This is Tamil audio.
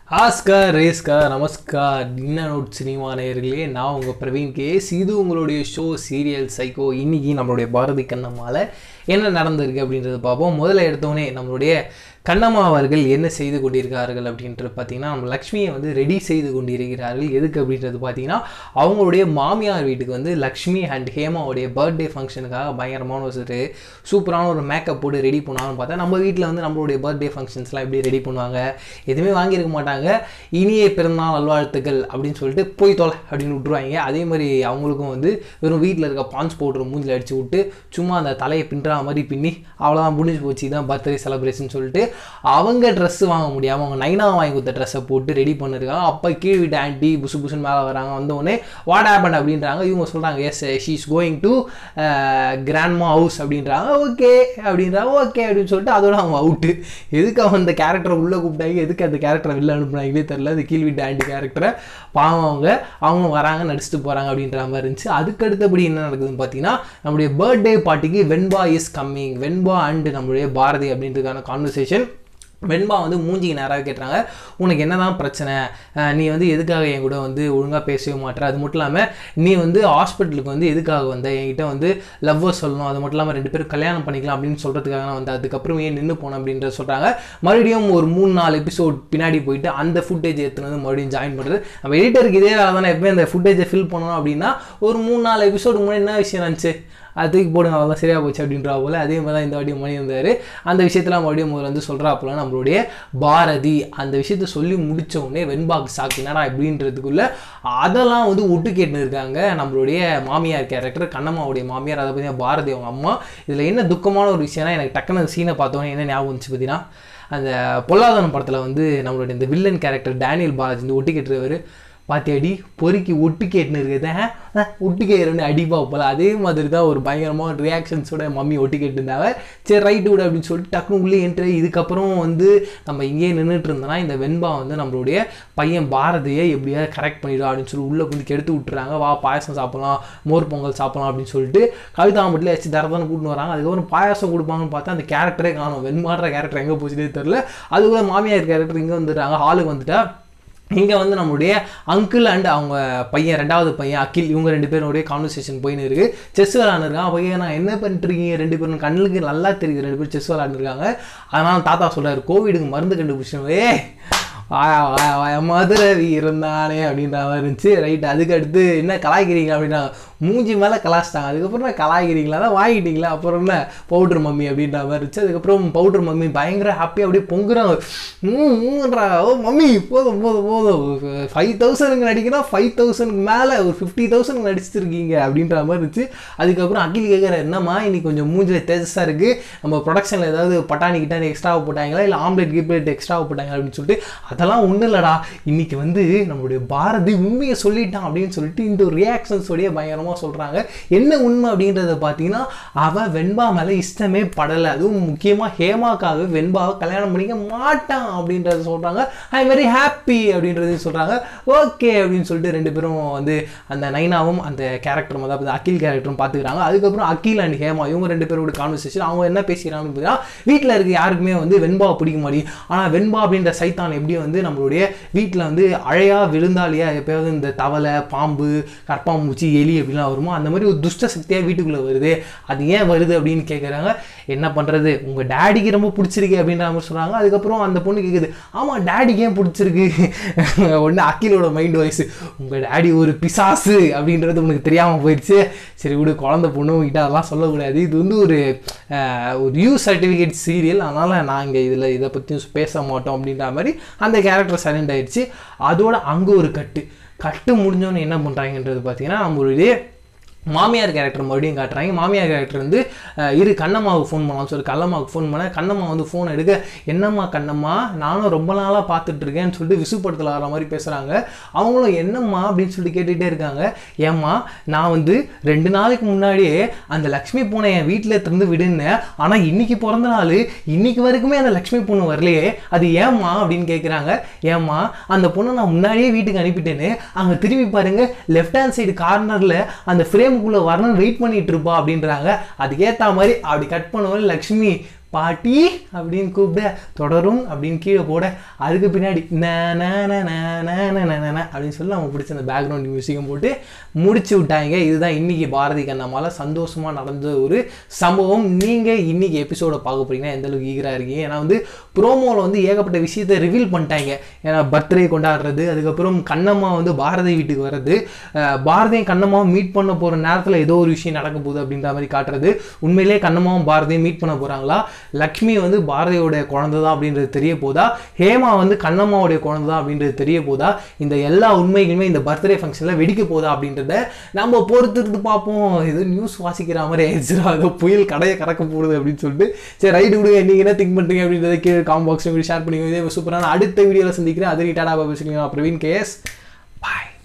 ஆஸ்கார் ரேஸ்கார் நமஸ்கார் டின்ன நோட் சினிமா நேயர்களே நான் உங்கள் பிரவீன் கேஸ் இது உங்களுடைய ஷோ சீரியல் சைக்கோ இன்னைக்கு நம்மளுடைய பாரதி கண்ணம்மாவில் என்ன நடந்திருக்கு அப்படின்றத பார்ப்போம் முதல்ல எடுத்தோடனே நம்மளுடைய கண்ணம்மா அவர்கள் என்ன செய்து கொண்டிருக்கிறார்கள் அப்படின்றது பார்த்தீங்கன்னா நம்ம லக்ஷ்மியை வந்து ரெடி செய்து கொண்டிருக்கிறார்கள் எதுக்கு அப்படின்றது பார்த்தீங்கன்னா அவங்களுடைய மாமியார் வீட்டுக்கு வந்து லக்ஷ்மி அண்ட் ஹேமாவுடைய பர்த்டே ஃபங்க்ஷனுக்காக பயங்கரமான ஒரு சூப்பரான ஒரு மேக்கப் போட்டு ரெடி பண்ணுவாங்கன்னு பார்த்தா நம்ம வீட்டில் வந்து நம்மளுடைய பர்த்டே ஃபங்க்ஷன்ஸ்லாம் எப்படி ரெடி பண்ணுவாங்க எதுவுமே வாங்கியிருக்க மாட்டாங்க இனிய பிறந்தநாள் நல்வாழ்த்துக்கள் அப்படின்னு சொல்லிட்டு போய் தொலை அப்படின்னு விட்ருவாங்க அதே மாதிரி அவங்களுக்கும் வந்து வெறும் வீட்டில் இருக்க பான்ஸ் பவுடர் மூஞ்சில் அடிச்சு விட்டு சும்மா அந்த தலையை பின்னுற மாதிரி பின்னி அவ்வளோதான் முடிஞ்சு போச்சு தான் பர்த்டே செலிப்ரேஷன் சொல்லிட்டு அவங்க ட்ரெஸ்ஸு வாங்க முடியாமல் அவங்க நைனா வாங்கி கொடுத்த ட்ரெஸ்ஸை போட்டு ரெடி பண்ணிருக்காங்க அப்போ கீழ் வீட்டு ஆன்ட்டி புசு புசுன்னு மேலே வராங்க வந்தோடனே வாட் ஹேப்பன் அப்படின்றாங்க இவங்க சொல்கிறாங்க yes she is going to grandma house அப்படின்றாங்க ஓகே அப்படின்றாங்க ஓகே அப்படின்னு சொல்லிட்டு அதோட அவங்க அவுட்டு எதுக்கு அவங்க அந்த கேரக்டரை உள்ளே கூப்பிட்டாங்க எதுக்கு அந்த கேரக்டரை வெளில அனுப்புனாங்களே தெரில அந்த கீழ் வீட்டு ஆன்ட்டி கேரக்டரை பாவம் அவங்க அவங்க வராங்க நடிச்சுட்டு போகிறாங்க அப்படின்ற மாதிரி இருந்துச்சு அதுக்கு அடுத்தபடி என்ன நடக்குதுன்னு பார்த்தீங்கன்னா நம்முடைய பர்த்டே பார்ட்டிக்கு Venba is coming Venba and நம்மளுடைய பாரதி அப்படின்றதுக்கான கான்வர்சேஷன் வெண்பா வந்து மூஞ்சிக்கு நேராக கேட்டுறாங்க உனக்கு என்னதான் பிரச்சனை அஹ் நீ வந்து எதுக்காக என் கூட வந்து ஒழுங்காக பேசவே மாட்டேற அது மட்டும் இல்லாமல் நீ வந்து ஹாஸ்பிட்டலுக்கு வந்து எதுக்காக வந்த என்கிட்ட வந்து லவ்வர் சொல்லணும் அது மட்டும் இல்லாமல் ரெண்டு பேரும் கல்யாணம் பண்ணிக்கலாம் அப்படின்னு சொல்கிறதுக்காக நான் வந்து அதுக்கப்புறம் ஏன் நின்று போனேன் அப்படின்றத சொல்கிறாங்க மறுபடியும் ஒரு மூணு நாலு எபிசோட் பின்னாடி போயிட்டு அந்த ஃபுட்டேஜ் எடுத்துன்னு வந்து மறுபடியும் ஜாயின் பண்ணுறது நம்ம எடிட்டருக்கு இதே வேலை தானே எப்பவுமே அந்த ஃபுட்டேஜை ஃபில் பண்ணணும் அப்படின்னா ஒரு மூணு நாலு எபிசோடு முன்னாடி என்ன விஷயம் இருந்துச்சு அது தூக்கி போடுங்க அவ்வளோதான் சரியாக போச்சு அப்படின்றா போல் அதே மாதிரி தான் இந்த வாட்டி மணி இருந்தார் அந்த விஷயத்தில் மறுபடியும் முதல்ல வந்து சொல்கிறாப்புல நம்மளுடைய பாரதி அந்த விஷயத்த சொல்லி முடிச்ச உடனே வெண்பாக்கு சாக்கு என்னடா இப்படின்றதுக்குள்ள அதெல்லாம் வந்து ஒட்டு கேட்டுன்னு இருக்காங்க நம்மளுடைய மாமியார் கேரக்டர் கண்ணம்மாவுடைய மாமியார் அதை பார்த்தீங்கன்னா பாரதி அவங்க அம்மா இதில் என்ன துக்கமான ஒரு விஷயம்னா எனக்கு டக்குனு சீனை பார்த்தோன்னே என்ன ஞாபகம் வந்துச்சு பார்த்தீங்கன்னா அந்த பொல்லாதனம் படத்தில் வந்து நம்மளுடைய இந்த வில்லன் கேரக்டர் டேனியல் பாலாஜி வந்து ஒட்டி கேட்டுருவார் பாத்தியாடி பொறுக்கி ஒட்டு கேட்டுன்னு இருக்குது ஒட்டு கேட்குறேன்னு அடிப்பா போல அதே மாதிரி தான் ஒரு பயங்கரமாக ரியாக்ஷன்ஸோட மம்மி ஒட்டு கேட்டு இருந்தாங்க சரி ரைட்டு விட அப்படின்னு சொல்லிட்டு டக்குனு உள்ளே என்ட்ரு இதுக்கப்புறம் வந்து நம்ம இங்கேயே நின்றுட்டு இருந்தோம்னா இந்த வெண்பா வந்து நம்மளுடைய பையன் பாரதியை எப்படியாவது கரெக்ட் பண்ணிடும் அப்படின்னு சொல்லி உள்ளே கொஞ்சம் கெடுத்து விட்டுறாங்க வா பாயசம் சாப்பிடலாம் மோர் பொங்கல் சாப்பிடலாம் அப்படின்னு சொல்லிட்டு கவிதா மட்டும் வச்சு தரதான கூட்டின்னு வராங்க அதுக்கப்புறம் பாயாசம் கொடுப்பாங்கன்னு பார்த்தா அந்த கேரக்டரே காணும் வெண்மாடுற கேரக்டர் எங்கே போச்சுனே தெரில அதுக்குள்ள மாமியார் கேரக்டர் இங்கே வந்துட்டாங்க ஹாலுக்கு வந்துட்டா இங்கே வந்து நம்மளுடைய அங்கிள் அண்ட் அவங்க பையன் ரெண்டாவது பையன் அகில் இவங்க ரெண்டு பேருடைய கான்வர்சேஷன் போயின்னு இருக்கு செஸ் விளாண்டுருக்கான் பையன் நான் என்ன பண்ணிட்டுருக்கீங்க ரெண்டு பேரும் கண்ணுக்கு நல்லா தெரியுது ரெண்டு பேரும் செஸ் விளாண்டுருக்காங்க அதனால தாத்தா சொல்றாரு கோவிடுக்கு மருந்து கண்டுபிடிச்சோம் ஏ வாயா வாயா வாயா மதுரை இருந்தானே அப்படின்ற மாதிரி இருந்துச்சு ரைட் அதுக்கு அடுத்து என்ன கலாய்க்கிறீங்க அப்படின்னா மூஞ்சி மேலே கலாச்சிட்டாங்க அதுக்கப்புறம் என்ன கலாய்க்கிறீங்களா தான் வாங்கிட்டீங்களா அப்புறம் என்ன பவுட்ரு மம்மி அப்படின்ற மாதிரி இருந்துச்சு அதுக்கப்புறம் பவுட்ரு மம்மி பயங்கர ஹாப்பியாக அப்படியே பொங்குறாங்க மூன்றா ஓ மம்மி போதும் போதும் போதும் ஃபைவ் தௌசண்ட்க்கு நடிக்கணும் ஃபைவ் தௌசண்ட்க்கு மேலே ஒரு ஃபிஃப்டி தௌசண்ட் நடிச்சிருக்கீங்க அப்படின்ற மாதிரி இருந்துச்சு அதுக்கப்புறம் அகில் கேட்குற என்னம்மா இன்னைக்கு கொஞ்சம் மூஞ்சில் தேஜஸாக இருக்குது நம்ம ப்ரொடக்ஷனில் ஏதாவது பட்டாணி கிட்டாணி எக்ஸ்ட்ராவை போட்டாங்களா இல்லை ஆம்லெட் கீப்லெட் எக்ஸ்ட்ராவை போட்டாங்க அப்படின்னு சொல்லிட்டு அதெல்லாம் ஒன்றும் இல்லைடா இன்னைக்கு வந்து நம்மளுடைய பாரதி உண்மையை சொல்லிட்டான் அப்படின்னு சொல்லிட்டு இந்த ஒரு ரியாக்ஷன்ஸோடைய பயங்கரமாக சொல்கிறாங்க என்ன உண்மை அப்படின்றத பார்த்தீங்கன்னா அவன் வெண்பா மேலே இஷ்டமே படலை அதுவும் முக்கியமாக ஹேமாக்காக வெண்பாவை கல்யாணம் பண்ணிக்க மாட்டான் அப்படின்றத சொல்கிறாங்க ஐ எம் வெரி ஹாப்பி அப்படின்றதையும் சொல்கிறாங்க ஓகே அப்படின்னு சொல்லிட்டு ரெண்டு பேரும் வந்து அந்த நைனாவும் அந்த கேரக்டரும் அதாவது அகில் கேரக்டரும் பார்த்துக்கிறாங்க அதுக்கப்புறம் அகில் அண்ட் ஹேமா இவங்க ரெண்டு பேரோட கான்வர்சேஷன் அவங்க என்ன பேசுகிறாங்கன்னு பார்த்தீங்கன்னா வீட்டில் இருக்க யாருக்குமே வந்து வெண்பாவை பிடிக்க மாட்டேங்குது ஆனால் வெண்பா அப்படின்ற சைத்தான் எப்படி வந்து நம்மளுடைய வீட்டில் வந்து அழையா விழுந்தாலியா எப்பயாவது இந்த தவளை பாம்பு கற்பாம்பூச்சி எலி அப்படிலாம் வருமோ அந்த மாதிரி ஒரு துஷ்ட சக்தியாக வீட்டுக்குள்ளே வருது அது ஏன் வருது அப்படின்னு கேட்குறாங்க என்ன பண்ணுறது உங்கள் டேடிக்கு ரொம்ப பிடிச்சிருக்கு அப்படின்ற மாதிரி சொல்கிறாங்க அதுக்கப்புறம் அந்த பொண்ணு கேட்குது ஆமாம் டேடிக்கு ஏன் பிடிச்சிருக்கு ஒன்று அக்கிலோட மைண்ட் வாய்ஸ் உங்கள் டேடி ஒரு பிசாசு அப்படின்றது உனக்கு தெரியாமல் போயிடுச்சு சரி விடு குழந்த பொண்ணு கிட்ட அதெல்லாம் சொல்லக்கூடாது இது வந்து ஒரு அஹ், ஒரு யூ சர்டிஃபிகேட் சீரியல் அதனால் நான் இங்கே இதில் இதை பற்றியும் பேச மாட்டோம் அப்படின்ற மாதிரி அந்த கேரக்டர் சைலண்ட் ஆயிடுச்சு அதோட அங்கே ஒரு கட்டு கட்டு முடிஞ்சோன்னு என்ன பண்ணுறாங்கன்றது பார்த்தீங்கன்னா நம்மளுடைய மாமியார் கேரக்டர் மறுபடியும் காட்டுறாங்க மாமியார் கேரக்டர் வந்து அஹ், இரு கண்ணம்மாவுக்கு ஃபோன் பண்ணலாம்னு சொல்லி கண்ணம்மாவுக்கு ஃபோன் பண்ண கண்ணம்மா வந்து ஃபோன் எடுக்க என்னம்மா கண்ணம்மா நானும் ரொம்ப நாளாக பார்த்துட்டு இருக்கேன்னு சொல்லிட்டு விசுப்படுத்தல வர மாதிரி பேசுகிறாங்க அவங்களும் என்னம்மா அப்படின்னு சொல்லி கேட்டுகிட்டே இருக்காங்க ஏம்மா நான் வந்து ரெண்டு நாளைக்கு முன்னாடியே அந்த லக்ஷ்மி பூனை என் வீட்டில் இருந்து விடுனேன் ஆனால் இன்னைக்கு பிறந்த நாள் இன்னைக்கு வரைக்குமே அந்த லக்ஷ்மி பொண்ணு வரலையே அது ஏம்மா அப்படின்னு கேட்குறாங்க ஏம்மா அந்த பொண்ணை நான் முன்னாடியே வீட்டுக்கு அனுப்பிட்டேன்னு அங்கே திரும்பி பாருங்க லெஃப்ட் ஹேண்ட் சைடு கார்னரில் அந்த ஃப்ரேமுக்குள்ளே வரணும்னு வெயிட் பண்ணிட்டு இருப்பா அப்படின்றாங்க அதுக்கேற்ற மாதிரி அப்படி கட் பண்ணுவோம் லக்ஷ்மி பாட்டி அப்படின்னு கூப்பிட்டு தொடரும் அப்படின்னு கீழே போட அதுக்கு பின்னாடி ந ந ந ந ந ந ந ந ந அப்படின்னு சொல்லி அவங்க பிடிச்ச அந்த பேக்ரவுண்ட் மியூசிக்கும் போட்டு முடிச்சு விட்டாங்க இதுதான் இன்னைக்கு பாரதி கண்ணம்மால சந்தோஷமாக நடந்த ஒரு சம்பவம் நீங்கள் இன்னைக்கு எபிசோடை பார்க்க போறீங்கன்னா எந்த அளவுக்கு ஈகராக இருக்கீங்க ஏன்னா வந்து ப்ரோமோவில் வந்து ஏகப்பட்ட விஷயத்தை ரிவீல் பண்ணிட்டாங்க ஏன்னா பர்த்டே கொண்டாடுறது அதுக்கப்புறம் கண்ணம்மா வந்து பாரதி வீட்டுக்கு வர்றது அஹ் பாரதியும் கண்ணம்மாவும் மீட் பண்ண போகிற நேரத்தில் ஏதோ ஒரு விஷயம் நடக்க போகுது அப்படின்ற மாதிரி காட்டுறது உண்மையிலேயே கண்ணம்மாவும் பாரதியும் மீட் பண்ண போகிறாங்களா லக்ஷ்மி வந்து பாரதியோடைய குழந்தை தான் அப்படின்றது தெரிய போதா ஹேமா வந்து கண்ணம்மாவுடைய குழந்தை தான் அப்படின்றது தெரிய போதா இந்த எல்லா உண்மைகளுமே இந்த பர்த்டே ஃபங்க்ஷனில் வெடிக்க போதா அப்படின்றத நம்ம பொறுத்திருந்து பார்ப்போம் ஏதோ நியூஸ் வாசிக்கிற மாதிரி ஆயிடுச்சுடா ஏதோ புயல் கடையை கறக்க போடுது அப்படின்னு சொல்லிட்டு சரி ரைட்டு விடுங்க நீங்கள் என்ன திங்க் பண்ணுறீங்க அப்படின்றத கீழே காம் பாக்ஸ் ஷேர் பண்ணிக்கோங்க இதே சூப்பரான அடுத்த வீடியோவில் சந்திக்கிறேன் அது டாடா பாபா பிரவீன் கேஎஸ் பாய்